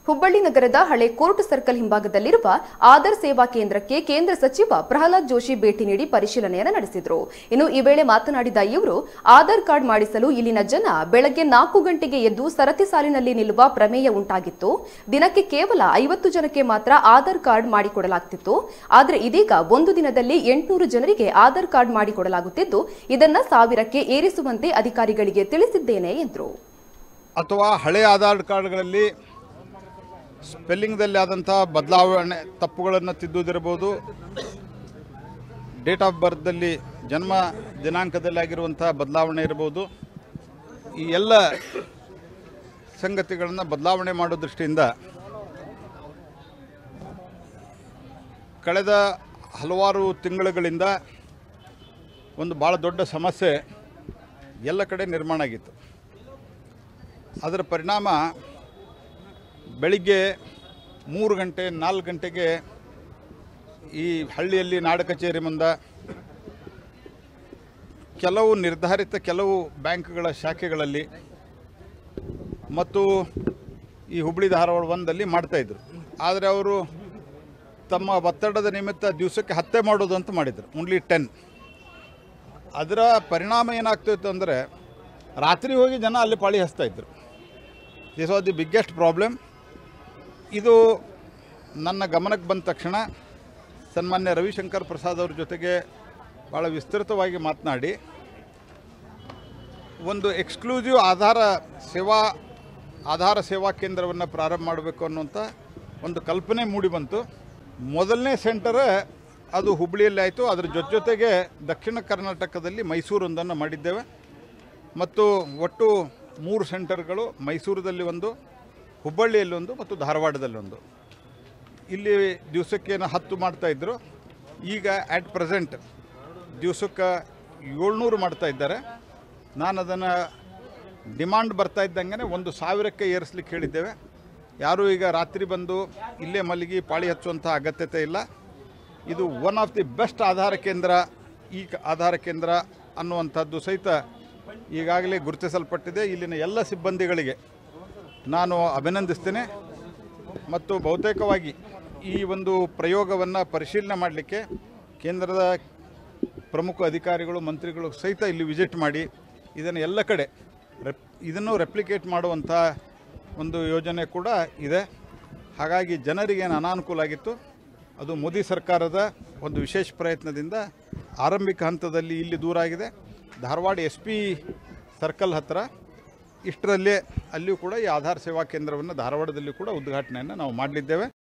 ಹುಬ್ಬಳ್ಳಿ ನಗರದ ಹಳೆ court circle ಹಿಂಭಾಗದಲ್ಲಿರುವ Aadhaar ಸೇವಾ ಕೇಂದ್ರಕ್ಕೆ ಕೇಂದ್ರ ಸಚಿವ ಪ್ರಹ್ಲಾದ್ ಜೋಶಿ ಭೇಟಿ ನೀಡಿ ಪರಿಶೀಲನೆಯನ್ನು ನಡೆಸಿದರು ಇನ್ನು ಈ ವೇಳೆ ಮಾತನಾಡಿದ ಇವರು ಆಧಾರ್ ಕಾರ್ಡ್ ಮಾಡಿಸಲು ಇಲ್ಲಿನ ಜನ ಬೆಳಗ್ಗೆ ನಾಲ್ಕು ಗಂಟೆಗೆ ಎದ್ದು ಸರತಿ ಸಾಲಿನಲ್ಲಿ ನಿಲ್ಲುವ ಪ್ರಮೇಯ ಉಂಟಾಗಿತ್ತು ದಿನಕ್ಕೆ ಕೇವಲ ಐವತ್ತು ಜನಕ್ಕೆ ಮಾತ್ರ ಆಧಾರ್ ಕಾರ್ಡ್ ಮಾಡಿಕೊಡಲಾಗ್ತಿತ್ತು ಆದರೆ ಇದೀಗ ಒಂದು ದಿನದಲ್ಲಿ ಎಂಟುನೂರು ಜನರಿಗೆ ಆಧಾರ್ ಕಾರ್ಡ್ ಮಾಡಿಕೊಡಲಾಗುತ್ತಿದ್ದು ಇದನ್ನ ಸಾವಿರಕ್ಕೆ ಏರಿಸುವಂತೆ ಅಧಿಕಾರಿಗಳಿಗೆ ತಿಳಿಸಿದ್ದೇನೆ ಎಂದರು ಅಥವಾ ಹಳೆ ಆಧಾರ್ ಕಾರ್ಡ್ಗಳಲ್ಲಿ ಸ್ಪೆಲ್ಲಿಂಗ್ದಲ್ಲಿ ಆದಂಥ ಬದಲಾವಣೆ ತಪ್ಪುಗಳನ್ನು ತಿದ್ದುವುದಿರಬಹುದು ಡೇಟ್ ಆಫ್ ಬರ್ತ್ದಲ್ಲಿ ಜನ್ಮ ದಿನಾಂಕದಲ್ಲಿ ಆಗಿರುವಂಥ ಬದಲಾವಣೆ ಇರ್ಬೋದು ಈ ಎಲ್ಲ ಸಂಗತಿಗಳನ್ನು ಬದಲಾವಣೆ ಮಾಡೋ ದೃಷ್ಟಿಯಿಂದ ಕಳೆದ ಹಲವಾರು ತಿಂಗಳುಗಳಿಂದ ಒಂದು ಭಾಳ ದೊಡ್ಡ ಸಮಸ್ಯೆ ಎಲ್ಲ ಕಡೆ ನಿರ್ಮಾಣ ಆಗಿತ್ತು ಅದರ ಪರಿಣಾಮ ಬೆಳಿಗ್ಗೆ ಮೂರು ಗಂಟೆ ನಾಲ್ಕು ಗಂಟೆಗೆ ಈ ಹಳ್ಳಿಯಲ್ಲಿ ನಾಡ ಕಚೇರಿ ಮುಂದೆ ಕೆಲವು ನಿರ್ಧಾರಿತ ಕೆಲವು ಬ್ಯಾಂಕ್ಗಳ ಶಾಖೆಗಳಲ್ಲಿ ಮತ್ತು ಈ ಹುಬ್ಬಳ್ಳಿ ಧಾರವಾಡ ಒಂದಲ್ಲಿ ಮಾಡ್ತಾಯಿದ್ರು ಆದರೆ ಅವರು ತಮ್ಮ ಒತ್ತಡದ ನಿಮಿತ್ತ ದಿವಸಕ್ಕೆ ಹತ್ತೆ ಮಾಡೋದು ಅಂತ ಮಾಡಿದರು ಓನ್ಲಿ ಟೆನ್ ಅದರ ಪರಿಣಾಮ ಏನಾಗ್ತಿತ್ತು ಅಂದರೆ ರಾತ್ರಿ ಹೋಗಿ ಜನ ಅಲ್ಲಿ ಪಾಳಿ ಹಚ್ತಾ ಇದ್ರು this was the biggest problem ಇದು ನನ್ನ ಗಮನಕ್ಕೆ ಬಂದ ತಕ್ಷಣ ಸನ್ಮಾನ್ಯ ರವಿಶಂಕರ್ ಪ್ರಸಾದ್ ಅವ್ರ ಜೊತೆಗೆ ಭಾಳ ವಿಸ್ತೃತವಾಗಿ ಮಾತನಾಡಿ ಒಂದು ಎಕ್ಸ್ಕ್ಲೂಸಿವ್ ಆಧಾರ ಸೇವಾ ಆಧಾರ ಸೇವಾ ಕೇಂದ್ರವನ್ನು ಪ್ರಾರಂಭ ಮಾಡಬೇಕು ಅನ್ನುವಂಥ ಒಂದು ಕಲ್ಪನೆ ಮೂಡಿ ಬಂತು ಮೊದಲನೇ ಸೆಂಟರ್ ಅದು ಹುಬ್ಬಳ್ಳಿಯಲ್ಲಿ ಆಯಿತು ಅದರ ಜೊತೆ ಜೊತೆಗೆ ದಕ್ಷಿಣ ಕರ್ನಾಟಕದಲ್ಲಿ ಮೈಸೂರೊಂದನ್ನು ಮಾಡಿದ್ದೇವೆ ಮತ್ತು ಒಟ್ಟು ಮೂರು ಸೆಂಟರ್ಗಳು ಮೈಸೂರದಲ್ಲಿ ಒಂದು ಹುಬ್ಬಳ್ಳಿಯಲ್ಲಿ ಒಂದು ಮತ್ತು ಧಾರವಾಡದಲ್ಲಿ ಒಂದು ಇಲ್ಲಿ ದಿವಸಕ್ಕೇನು ಹತ್ತು ಮಾಡ್ತಾಯಿದ್ರು ಈಗ ಆ್ಯಟ್ ಪ್ರೆಸೆಂಟ್ ದಿವಸಕ್ಕೆ ಏಳ್ನೂರು ಮಾಡ್ತಾ ಇದ್ದಾರೆ ನಾನು ಅದನ್ನು ಡಿಮಾಂಡ್ ಬರ್ತಾ ಇದ್ದಂಗೆ ಒಂದು ಸಾವಿರಕ್ಕೆ ಏರಿಸ್ಲಿಕ್ಕೆ ಹೇಳಿದ್ದೇವೆ ಯಾರೂ ಈಗ ರಾತ್ರಿ ಬಂದು ಇಲ್ಲೇ ಮಲಗಿ ಪಾಳಿ ಹಚ್ಚುವಂಥ ಅಗತ್ಯತೆ ಇಲ್ಲ ಇದು one of the best Aadhaar ಕೇಂದ್ರ ಈ ಕ- ಆಧಾರ ಕೇಂದ್ರ ಅನ್ನುವಂಥದ್ದು ಸಹಿತ ಈಗಾಗಲೇ ಗುರುತಿಸಲ್ಪಟ್ಟಿದೆ ಇಲ್ಲಿನ ಎಲ್ಲ ಸಿಬ್ಬಂದಿಗಳಿಗೆ ನಾನು ಅಭಿನಂದಿಸ್ತೇನೆ ಮತ್ತು ಬಹುತೇಕವಾಗಿ ಈ ಒಂದು ಪ್ರಯೋಗವನ್ನು ಪರಿಶೀಲನೆ ಮಾಡಲಿಕ್ಕೆ ಕೇಂದ್ರದ ಪ್ರಮುಖ ಅಧಿಕಾರಿಗಳು ಮಂತ್ರಿಗಳು ಸಹಿತ ಇಲ್ಲಿ ವಿಸಿಟ್ ಮಾಡಿ ಇದನ್ನು ಎಲ್ಲ ಕಡೆ ರೆಪ್ ಇದನ್ನು ರೆಪ್ಲಿಕೇಟ್ ಮಾಡುವಂಥ ಒಂದು ಯೋಜನೆ ಕೂಡ ಇದೆ ಹಾಗಾಗಿ ಜನರಿಗೇನು ಅನಾನುಕೂಲ ಆಗಿತ್ತು ಅದು ಮೋದಿ ಸರ್ಕಾರದ ಒಂದು ವಿಶೇಷ ಪ್ರಯತ್ನದಿಂದ ಆರಂಭಿಕ ಹಂತದಲ್ಲಿ ಇಲ್ಲಿ ದೂರ ಆಗಿದೆ ಧಾರವಾಡ ಎಸ್ ಪಿ ಸರ್ಕಲ್ ಹತ್ತಿರ ಇಷ್ಟರಲ್ಲೇ ಅಲ್ಲಿಯೂ ಕೂಡ ಈ ಆಧಾರ್ ಸೇವಾ ಕೇಂದ್ರವನ್ನು ಧಾರವಾಡದಲ್ಲಿ ಕೂಡ ಉದ್ಘಾಟನೆಯನ್ನು ನಾವು ಮಾಡಲಿದ್ದೇವೆ